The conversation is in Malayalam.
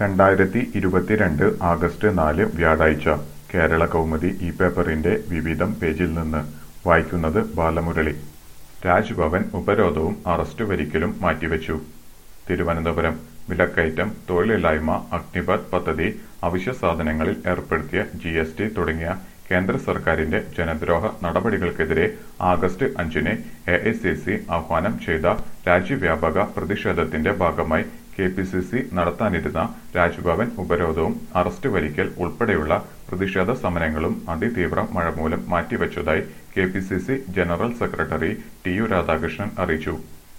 രണ്ടായിരത്തി ഇരുപത്തിരണ്ട് ആഗസ്റ്റ് നാല് വ്യാഴാഴ്ച കേരള കൗമുദി ഈ പേപ്പറിന്റെ വിവിധം പേജിൽ നിന്ന് വായിക്കുന്നത് ബാലമുരളി രാജ്ഭവൻ ഉപരോധവും അറസ്റ്റ് വരിക്കലും മാറ്റിവെച്ചു തിരുവനന്തപുരം വിലക്കയറ്റം തൊഴിലില്ലായ്മ അഗ്നിപത് പദ്ധതി അവശ്യ സാധനങ്ങളിൽ ഏർപ്പെടുത്തിയ ജി എസ് ടി തുടങ്ങിയ കേന്ദ്ര സർക്കാരിന്റെ ജനദ്രോഹ നടപടികൾക്കെതിരെ ആഗസ്റ്റ് അഞ്ചിന് എ ഐ സി സി ആഹ്വാനം ചെയ്ത രാജ്യവ്യാപക പ്രതിഷേധത്തിന്റെ ഭാഗമായി കെ പി സി സി നടത്താനിരുന്ന രാജ്ഭവൻ ഉപരോധവും അറസ്റ്റ് വരിക്കൽ ഉൾപ്പെടെയുള്ള പ്രതിഷേധ സമരങ്ങളും അതിതീവ്ര മഴ മൂലം മാറ്റിവെച്ചതായി K P C C general secretary T U Radhakrishnan അറിയിച്ചു